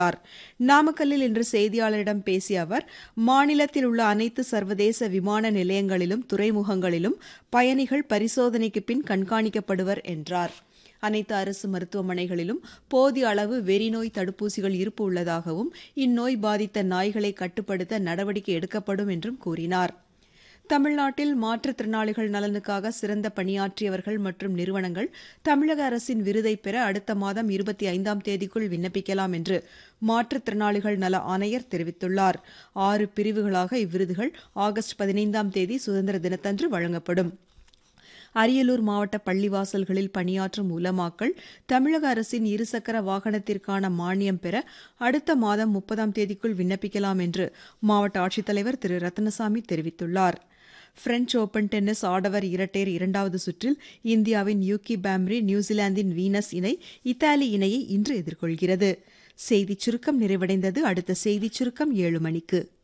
நாமக்கல்லில் இன்று செய்தியாளரிடம் பேசிய அவர் மாநிலத்தில் உள்ள அனைத்து சர்வதேச விமான நிலையங்களிலும் துறைமுகங்களிலும் பயணிகள் பரிசோதனைக்கு பின் கண்காணிக்கப்படுவர் என்றார் அனைத்து அரசு மருத்துவமனைகளிலும் போதிய அளவு வெறிநோய் தடுப்பூசிகள் இருப்பு உள்ளதாகவும் இந்நோய் பாதித்த நாய்களை கட்டுப்படுத்த நடவடிக்கை எடுக்கப்படும் என்றும் கூறினார் தமிழ்நாட்டில் மாற்றுத்திறனாளிகள் நலனுக்காக சிறந்த பணியாற்றியவர்கள் மற்றும் நிறுவனங்கள் தமிழக அரசின் விருதை பெற அடுத்த மாதம் இருபத்தி ஐந்தாம் தேதிக்குள் விண்ணப்பிக்கலாம் என்று மாற்றுத்திறனாளிகள் நல ஆணையர் தெரிவித்துள்ளார் ஆறு பிரிவுகளாக இவ்விருதுகள் ஆகஸ்ட் பதினைந்தாம் தேதி சுதந்திர தினத்தன்று வழங்கப்படும் அரியலூர் மாவட்ட பள்ளிவாசல்களில் பணியாற்றும் உலமாக்கள் தமிழக அரசின் இருசக்கர வாகனத்திற்கான மானியம் பெற அடுத்த மாதம் முப்பதாம் தேதிக்குள் விண்ணப்பிக்கலாம் என்று மாவட்ட ஆட்சித்தலைவர் திரு ரத்னசாமி தெரிவித்துள்ளார் பிரெஞ்ச் ஓபன் டென்னிஸ் ஆடவர் இரட்டையர் இரண்டாவது சுற்றில் இந்தியாவின் யூகி பாம்ரி நியூசிலாந்தின் வீனஸ் இணை இத்தாலி இணையை இன்று எதிர்கொள்கிறது செய்திச் சுருக்கம் நிறைவடைந்தது அடுத்த செய்திச் சுருக்கம் ஏழு மணிக்கு